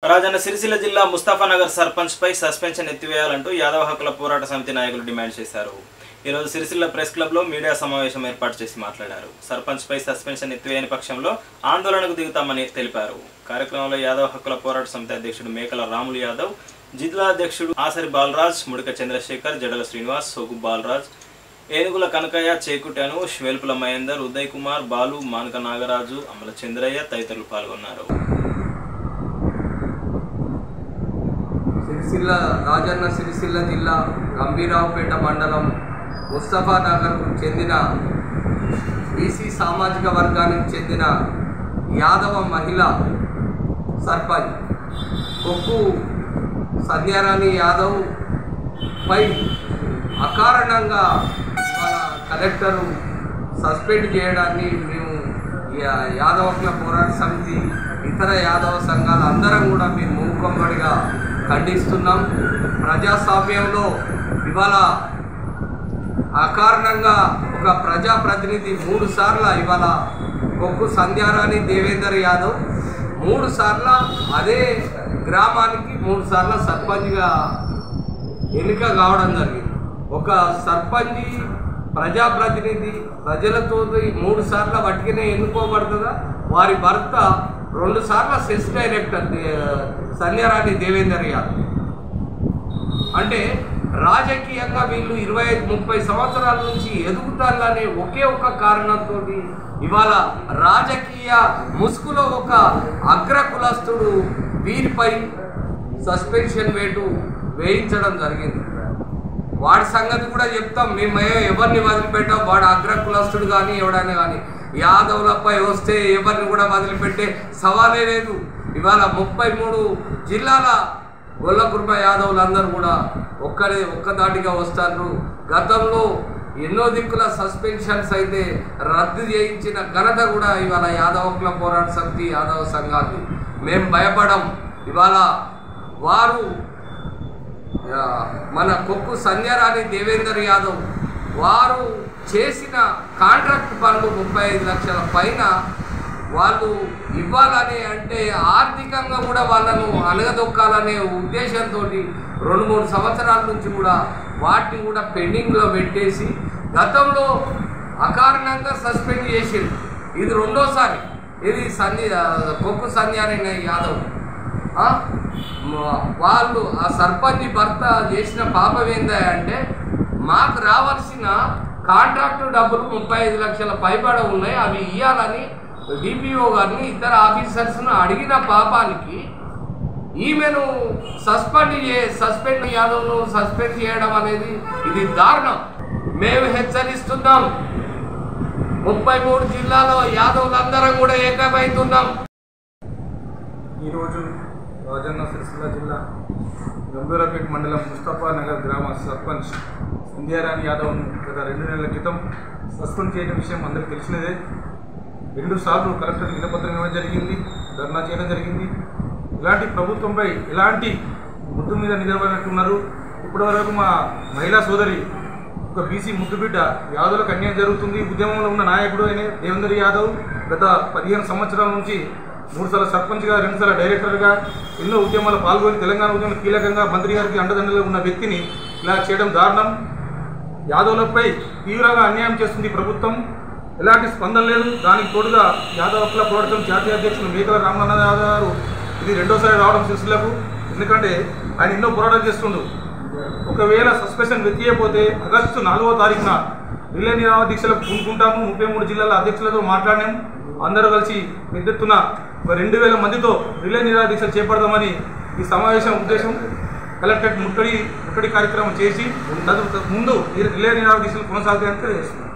రాజన్న సిరిసిల్ల జిల్లా ముస్తాఫానగర్ సర్పంచ్ పై సస్పెన్షన్ ఎత్తివేయాలంటూ యాదవ హక్కుల పోరాట సమితి నాయకులు డిమాండ్ చేశారు ఈరోజు సిరిసిల్ల ప్రెస్ క్లబ్లో మీడియా సమావేశం ఏర్పాటు చేసి మాట్లాడారు సర్పంచ్ పై సస్పెన్షన్ ఎత్తివేయని పక్షంలో ఆందోళనకు దిగుతామని తెలిపారు కార్యక్రమంలో యాదవ హక్కుల పోరాట సమితి అధ్యక్షుడు మేకల రాములు యాదవ్ జిల్లా అధ్యక్షుడు ఆసరి బాలరాజ్ ముడిక చంద్రశేఖర్ జడల శ్రీనివాస్ సోగు బాలరాజ్ ఏనుగుల కనకయ్య చేకుటను శ్వేల్పుల మహేందర్ ఉదయ్ కుమార్ బాలు మానక నాగరాజు అమల చంద్రయ్య తదితరులు పాల్గొన్నారు సిరిసిల్ల రాజన్న సిరిసిల్ల జిల్లా గంభీరావుపేట మండలం ముస్తఫానగర్కు చెందిన బీసీ సామాజిక వర్గానికి చెందిన యాదవ మహిళ సర్పంచ్ కొక్కు సంధ్యారాణి యాదవ్ పై అకారణంగా మన కలెక్టరు సస్పెండ్ చేయడాన్ని మేము యా- యాదవ పోరాట సమితి ఇతర యాదవ సంఘాలు అందరం కూడా మేము మూకుమ్మడిగా ఖండిస్తున్నాం ప్రజాస్వామ్యంలో ఇవాళ అకారణంగా ఒక ప్రజాప్రతినిధి మూడు సార్ల ఇవాళ కొక్కు సంధ్యారాణి దేవేందర్ యాదవ్ మూడు సార్ల అదే గ్రామానికి మూడు సార్ల సర్పంచ్గా ఎన్నిక కావడం జరిగింది ఒక సర్పంచ్ ప్రజాప్రతినిధి ప్రజలతో మూడు సార్ల వట్టిగానే ఎన్నుకోబడుతుందా వారి భర్త రెండు సార్ల సెస్ డైరెక్టర్ దే- సంధ్యారాణి దేవేందర్ యాదవ్ అంటే రాజకీయంగా వీళ్ళు ఇరవై ఐదు ముప్పై సంవత్సరాల నుంచి ఎదుగుతారనే ఒకే ఒక్క కారణంతో ఇవాళ రాజకీయ ముసుగులో ఒక అగ్ర కులస్తుడు వీరిపై సస్పెన్షన్ వేటు వేయించడం జరిగింది వాడి సంగతి కూడా చెప్తాం మేము ఎవరిని వదిలిపెట్టాం వాడు అగ్ర కులస్తుడు కానీ ఎవడైనా కానీ యాదవులపై వస్తే ఎవరిని కూడా వదిలిపెట్టే సవాలే లేదు ఇవాళ ముప్పై మూడు జిల్లాల గొల్లకుర్మ యాదవులందరూ కూడా ఒక్కడే ఒక్కదాటిగా వస్తారు గతంలో ఎన్నో దిక్కుల సస్పెన్షన్స్ అయితే రద్దు చేయించిన ఘనత కూడా ఇవాళ యాదవ పోరాట సమితి యాదవ సంఘాలు మేము భయపడం ఇవాళ వారు ఆ, మన కొక్కు సంధ్యారాణి దేవేందర్ యాదవ్ వారు చేసిన కాంట్రాక్ట్ పనులు ముప్పై ఐదు లక్షల పైన వాళ్ళు ఇవ్వాలని అంటే ఆర్థికంగా కూడా వాళ్ళను అనగదొక్కాలనే ఉద్దేశంతో రెండు మూడు సంవత్సరాల నుంచి కూడా వాటిని కూడా పెండింగ్లో పెట్టేసి గతంలో అకారణంగా సస్పెండ్ చేసింది ఇది రెండోసారి ఇది సంధ్య కొక్కు సంధ్యారాయణ యాదవ్ ఆ? మ- వాళ్ళు ఆ సర్పంచ్ భర్త చేసిన పాపం ఏందా అంటే మాకు రావాల్సిన కాంట్రాక్టు డబ్బులు ముప్పై ఐదు లక్షల పైబడ ఉన్నాయి అవి ఇవ్వాలని డిపిఓ గారిని ఇతర ఆఫీసర్స్ను అడిగిన పాపానికి ఈమెను సస్పెండ్ చే సస్పెండ్ యాదవ్ను సస్పెండ్ చేయడం అనేది ఇది దారుణం మేము హెచ్చరిస్తున్నాం ముప్పై మూడు జిల్లాలో యాదవులందరం కూడా ఏకమవుతున్నాం ఈరోజు రాజన్న సిరిసిల్ల జిల్లా గంభీరపేట మండలం ముస్తఫా నగర్ గ్రామ సర్పంచ్ సంధ్యారాణి యాదవ్ను గత రెండు నెలల క్రితం సస్పెండ్ చేయడం విషయం అందరికీ తెలిసినదే రెండు సార్లు కలెక్టర్ వినపత్రం ఇవ్వడం జరిగింది ధర్నా చేయడం జరిగింది ఇలాంటి ప్రభుత్వంపై ఎలాంటి ముద్దు మీద నిలబడినట్టున్నారు ఇప్పటివరకు మా మహిళా సోదరి ఒక బీసీ ముద్దుబిడ్డ యాదవులకు అన్యాయం జరుగుతుంది ఉద్యమంలో ఉన్న నాయకుడు అయిన దేవేందర్ యాదవ్ గత పదిహేను సంవత్సరాల నుంచి మూడుసార్లు సర్పంచ్గా రెండుసార్లు డైరెక్టర్గా ఎన్నో ఉద్యమాలు పాల్గొని తెలంగాణ ఉద్యమంలో కీలకంగా మంత్రి గారికి అండదండలుగా ఉన్న వ్యక్తిని ఇలా చేయడం దారుణం యాదవులపై తీవ్రంగా అన్యాయం చేస్తుంది ఈ ప్రభుత్వం ఎలాంటి స్పందన లేదు దానికి తోడుగా యాదవ్ హక్కుల పోరాటం జాతీయ అధ్యక్షులు మేకల రామనాథ యాదవ్ గారు ఇది రెండోసారి రావడం సిరిసిల్లకు ఎందుకంటే ఆయన ఎన్నో పోరాటాలు చేస్తుండు ఒకవేళ సస్పెన్షన్ వెతియకపోతే ఆగస్టు నాలుగో తారీఖున రిలే నిరామ దీక్షలకు పూనుకుంటాము ముప్పై మూడు జిల్లాల అధ్యక్షులతో మాట్లాడాం అందరూ కలిసి పెద్ద ఎత్తున ఒక రెండు వేల మందితో రిలే నిరామ దీక్షలు చేపడదామని ఈ సమావేశం ఉద్దేశం కలెక్టరేట్ ముట్టడి ముట్టడి కార్యక్రమం చేసి తదు ముందు ఈ రిలే నిరామ దీక్షలు కొనసాగుతాయని తెలియజేస్తున్నాం